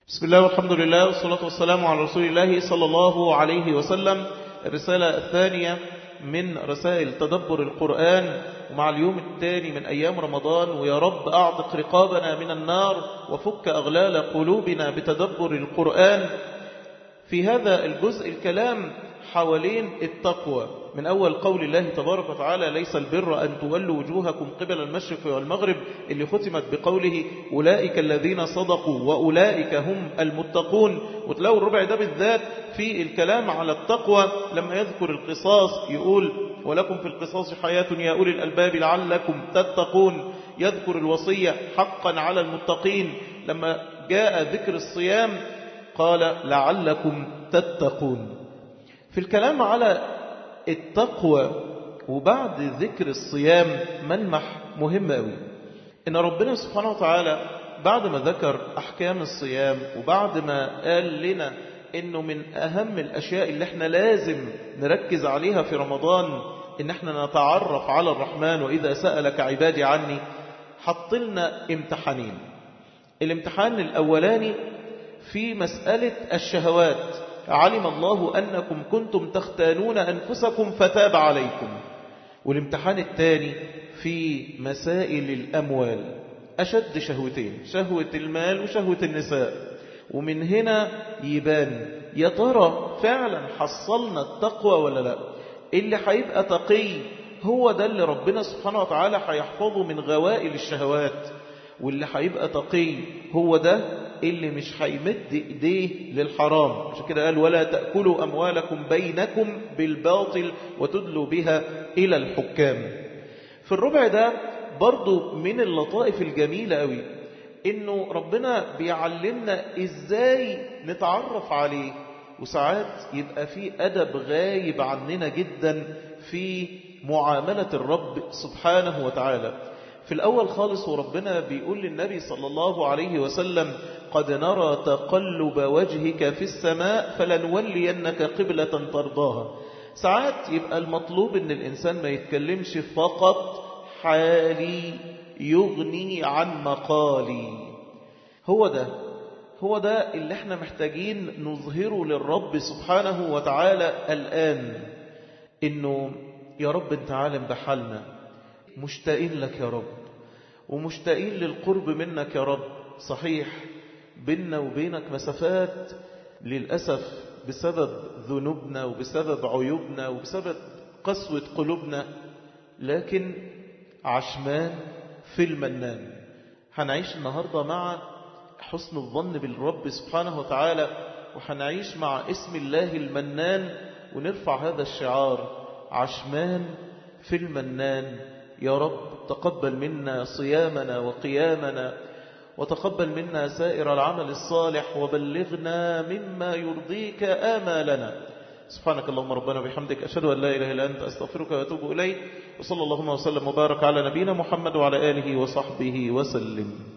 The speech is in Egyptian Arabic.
بسم الله والحمد لله والصلاة والسلام على رسول الله صلى الله عليه وسلم الرسالة الثانية من رسائل تدبر القرآن ومع اليوم الثاني من أيام رمضان ويا رب أعتق رقابنا من النار وفك أغلال قلوبنا بتدبر القرآن في هذا الجزء الكلام حوالين التقوى من أول قول الله تبارك وتعالى ليس البر أن تولوا وجوهكم قبل المشرق والمغرب اللي ختمت بقوله أولئك الذين صدقوا وأولئك هم المتقون وتلاقوا الربع ده بالذات في الكلام على التقوى لما يذكر القصاص يقول ولكم في القصاص حياة يا أولي الألباب لعلكم تتقون يذكر الوصية حقا على المتقين لما جاء ذكر الصيام قال لعلكم تتقون في الكلام على التقوى وبعد ذكر الصيام ملمح مهم قوي ان ربنا سبحانه وتعالى بعد ما ذكر احكام الصيام وبعد ما قال لنا انه من اهم الاشياء اللي احنا لازم نركز عليها في رمضان ان احنا نتعرف على الرحمن واذا سألك عبادي عني حط لنا امتحانين الامتحان الاولاني في مسألة الشهوات علم الله أنكم كنتم تختانون أنفسكم فتاب عليكم والامتحان الثاني في مسائل الأموال أشد شهوتين شهوة المال وشهوة النساء ومن هنا يبان يا ترى فعلا حصلنا التقوى ولا لا اللي هيبقى تقي هو ده اللي ربنا سبحانه وتعالى هيحفظه من غوائل الشهوات واللي هيبقى تقي هو ده اللي مش هيمد ايديه للحرام عشان كده قال ولا تأكلوا أموالكم بينكم بالباطل وتدلوا بها إلى الحكام في الربع ده برضو من اللطائف الجميلة قوي انه ربنا بيعلمنا ازاي نتعرف عليه وساعات يبقى في أدب غايب عننا جدا في معاملة الرب سبحانه وتعالى في الأول خالص وربنا بيقول للنبي صلى الله عليه وسلم قد نرى تقلب وجهك في السماء فلنولينك قبلة ترضاها ساعات يبقى المطلوب ان الإنسان ما يتكلمش فقط حالي يغني عن مقالي هو ده هو ده اللي احنا محتاجين نظهره للرب سبحانه وتعالى الآن انه يا رب انت عالم بحالنا مشتاقين لك يا رب ومشتاقين للقرب منك يا رب صحيح بيننا وبينك مسافات للأسف بسبب ذنوبنا وبسبب عيوبنا وبسبب قسوة قلوبنا لكن عشمان في المنان هنعيش النهاردة مع حسن الظن بالرب سبحانه وتعالى وهنعيش مع اسم الله المنان ونرفع هذا الشعار عشمان في المنان يا رب تقبل منا صيامنا وقيامنا وتقبل منا سائر العمل الصالح وبلغنا مما يرضيك آمالنا سبحانك اللهم ربنا بحمدك أشهد أن لا إله إلا أنت أستغفرك وأتوب إليك وصلى اللهم وسلم وبارك على نبينا محمد وعلى آله وصحبه وسلم